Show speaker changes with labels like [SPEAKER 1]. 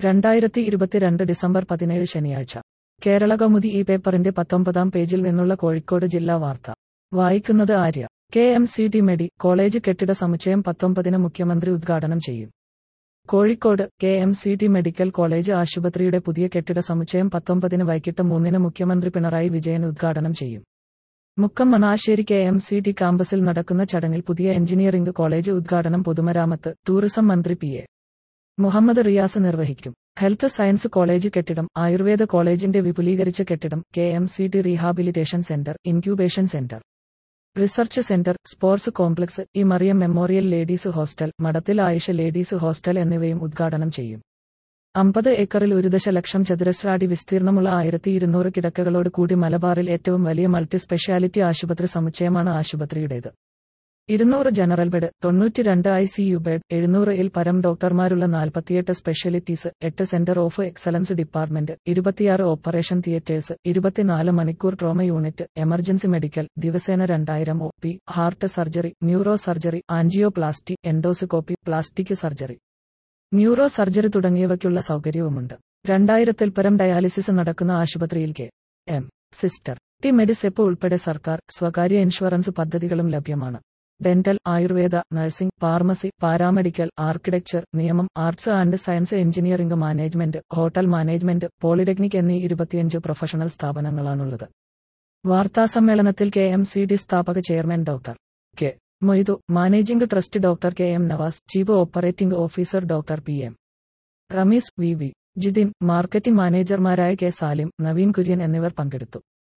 [SPEAKER 1] രണ്ടായിരത്തി ഇരുപത്തിരണ്ട് ഡിസംബർ പതിനേഴ് ശനിയാഴ്ച കേരള കൗമുദി ഈ പേപ്പറിന്റെ പത്തൊമ്പതാം പേജിൽ നിന്നുള്ള കോഴിക്കോട് ജില്ലാ വാർത്ത വായിക്കുന്നത് Arya K M C T medi college കെട്ടിട സമുച്ചയം പത്തൊമ്പതിന് മുഖ്യമന്ത്രി ഉദ്ഘാടനം ചെയ്യും Kozhikode K M C T medical college ആശുപത്രിയുടെ പുതിയ കെട്ടിട സമുച്ചയം പത്തൊമ്പതിന് വൈകിട്ട് മൂന്നിന് മുഖ്യമന്ത്രി പിണറായി വിജയൻ ഉദ്ഘാടനം ചെയ്യും Mukkam Manassery K M C ടി കാമ്പസിൽ നടക്കുന്ന ചടങ്ങിൽ പുതിയ എഞ്ചിനീയറിംഗ് കോളേജ് ഉദ്ഘാടനം പൊതുമരാമത്ത് ടൂറിസം മന്ത്രി പി എ മുഹമ്മദ് റിയാസ് നിർവഹിക്കും ഹെൽത്ത് സയൻസ് കോളേജ് കെട്ടിടം ആയുർവേദ കോളേജിന്റെ വിപുലീകരിച്ച കെട്ടിടം K M C T rehabilitation centre incubation centre research centre sports complex E Mariyam memorial ladies hostel Madathil Ayisha ladies hostel എന്നിവയും ഉദ്ഘാടനം ചെയ്യും അമ്പത് ഏക്കറിൽ ഒരു ദശലക്ഷം ചതുരശ്രാടി വിസ്തീർണമുള്ള ആയിരത്തി ഇരുന്നൂറ് കിടക്കകളോട് കൂടി മലബാറിൽ ഏറ്റവും വലിയ മൾട്ടി സ്പെഷ്യാലിറ്റി ആശുപത്രി സമുച്ചയമാണ് ആശുപത്രിയുടേത് ഇരുന്നൂറ് ജനറൽ ബെഡ് തൊണ്ണൂറ്റിരണ്ട് ഐ സി യു ബെഡ് എഴുന്നൂറ് ഇൽ പരം ഡോക്ടർമാരുള്ള നാൽപ്പത്തിയെട്ട് സ്പെഷ്യാലിറ്റീസ് എട്ട് സെന്റർ ഓഫ് എക്സലൻസ് ഡിപ്പാർട്ട്മെന്റ് ഇരുപത്തിയാറ് ഓപ്പറേഷൻ തിയേറ്റേഴ്സ് ഇരുപത്തിനാല് മണിക്കൂർ ട്രോമ യൂണിറ്റ് എമർജൻസി മെഡിക്കൽ ദിവസേന രണ്ടായിരം O P heart surgery neuro surgery angioplasty endoscopy plastic surgery neuro surgery തുടങ്ങിയവയ്ക്കുള്ള സൗകര്യവുമുണ്ട് രണ്ടായിരത്തിൽ പരം ഡയാലിസിസ് നടക്കുന്ന ആശുപത്രിയിൽ K M C T T Medisep ഉൾപ്പെടെ സർക്കാർ സ്വകാര്യ ഇൻഷുറൻസ് പദ്ധതികളും ലഭ്യമാണ് dental Ayurveda nursing pharmacy paramedical architecture നിയമം arts and science engineering management hotel management polytechnic എന്നീ ഇരുപത്തിയഞ്ച് പ്രൊഫഷണൽ സ്ഥാപനങ്ങളാണുള്ളത് വാർത്താസമ്മേളനത്തിൽ കെ എം സി ഡി സ്ഥാപക chairman doctor K Moidu managing trust doctor K M Navas chief operating officer doctor P M Rameez V V Jithin marketing മാനേജർമാരായ K Salim Naveen Kurian എന്നിവർ പങ്കെടുത്തു